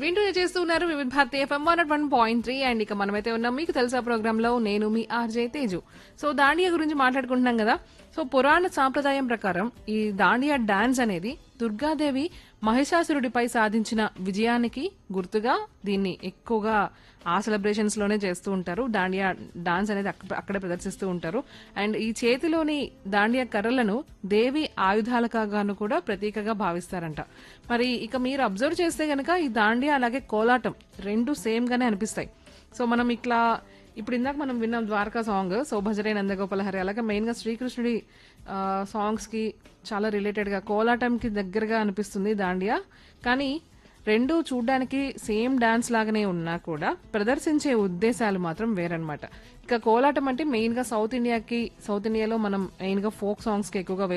వింటూ చేస్తున్నారు Vividh Bharati FM one one point three and ఇక మనమైతే ఉన్నాం మీకు తెలుసా ప్రోగ్రామ్ లో నేను మీ ఆర్జే తేజు సో దాండియా గురించి మాట్లాడుకుంటున్నాం కదా సో పురాణ సాంప్రదాయం ప్రకారం ఈ దాండియా డాన్స్ అనేది దుర్గాదేవి మహిషాసురుడిపై సాధించిన విజయానికి గుర్తుగా దీన్ని ఎక్కువగా ఆ సెలబ్రేషన్స్ లోనే చేస్తూ ఉంటారు దాండియా డాన్స్ అనేది అక్క- అక్కడే ప్రదర్శిస్తూ ఉంటారు అండ్ ఈ చేతిలోని దాండియా కర్రలను దేవి ఆయుధాలగాను కూడా ప్రతీకగా భావిస్తారంట మరి ఇక మీరు అబ్జర్వ్ చేస్తే గనక ఈ దాండియా అలాగే కోలాటం రెండు సేమ్ గానే అనిపిస్తాయి సో మనం ఇట్లా ఇప్పుడు ఇందాక మనం విన్నాం ద్వారకా సాంగ్ సో భజరే నందగోపాల హరి అలాగే మెయిన్ గా శ్రీకృష్ణుడి సాంగ్స్ కి చాలా రిలేటెడ్ గా కోలాటంకి దగ్గరగా అనిపిస్తుంది దాండియా కానీ రెండు చూడ్డానికి సేమ్ డాన్స్ లాగానే ఉన్నా కూడా ప్రదర్శించే ఉద్దేశాలు మాత్రం వేరనమాట ఇక కోలాటం అంటే మెయిన్ గా సౌత్ ఇండియాకి సౌత్ ఇండియాలో మనం మెయిన్ గా ఫోక్ సాంగ్స్ కి ఎక్కువగా